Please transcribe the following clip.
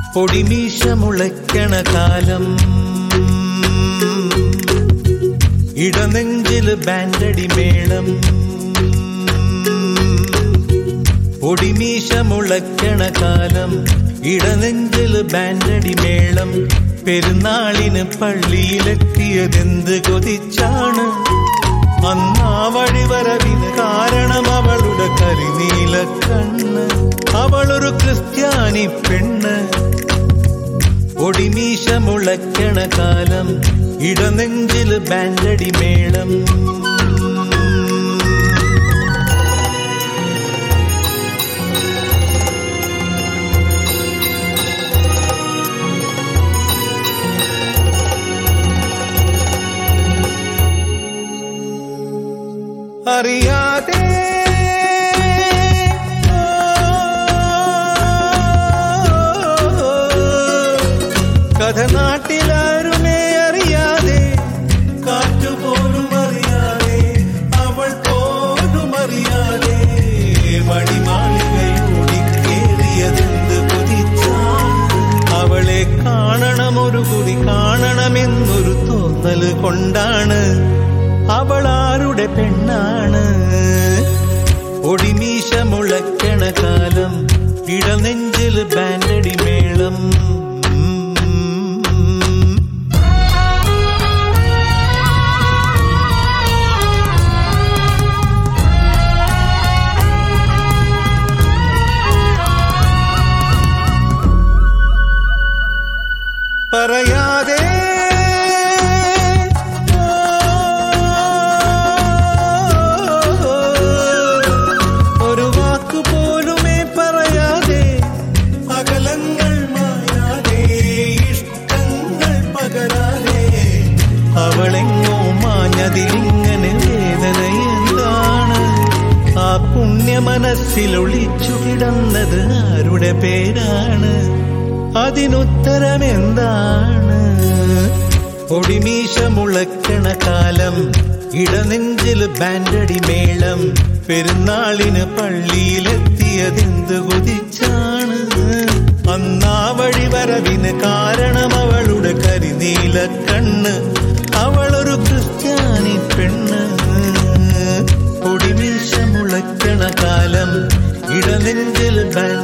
പൊടിമീശ മുളയ്ക്കണ കാലം ഇടനെഞ്ചില് ബാൻഡടി മേളം പൊടിമീശ മുളയ്ക്കണ കാലം ഇടനെഞ്ചില് ബാൻഡടി മേളം പെരുന്നാളിന് പള്ളിയിലെത്തിയതെന്ത് കൊതിച്ചാണ് അന്നാ വഴിവരവിന് കാരണം അവളുടെ കരിനീല കണ്ണ് അവളൊരു ക്രിസ്ത്യാനി പെണ്ണ് ഒടിമീശ മുളയ്ക്കണ കാലം ഇടനെഞ്ചില് ബാൻഡടി മേളം അറിയാതെ കഥ നാട്ടിലാരുമേ അറിയാതെ കാറ്റുപോലും അറിയാതെ അവൾ പോലും അറിയാതെ മണിമാളികയോടി കേറിയതെന്ത് കൊതിച്ചാണ് അവളെ കാണണമൊരു കുറി കാണണമെന്നൊരു തോന്നല് കൊണ്ടാണ് അവൾ ആരുടെ പെണ്ണാണ് ഒടിമീശ മുളയ്ക്കണ കാലം ഇടനെഞ്ചിൽ ബാൻഡടി മേളം പറയാതെ ഒരു വാക്കു പോലുമേ പറയാതെ അകലങ്ങൾ മായാതെ ഇഷ്ടങ്ങൾ പകരാതെ അവളെങ്ങോ മാഞ്ഞതിലിങ്ങനെ വേദന എന്താണ് ആ പുണ്യ മനസ്സിൽ ഒളിച്ചു കിടന്നത് ആരുടെ പേരാണ് അതിനുത്തരം എന്താണ് ഒടിമീശ മുളക്കണ കാലം ഇടനെഞ്ചിൽ ബാൻഡടി മേളം പെരുന്നാളിന് പള്ളിയിലെത്തിയതെന്ത് കൊതിച്ചാണ് അന്നാ വഴി വരവിന് കാരണം അവളുടെ കരിനീല കണ്ണ് അവളൊരു ക്രിസ്ത്യാനി പെണ്ണ് ഒടിമീശ മുളക്കണ കാലം ഇടനെഞ്ചിൽ ബാൻഡ്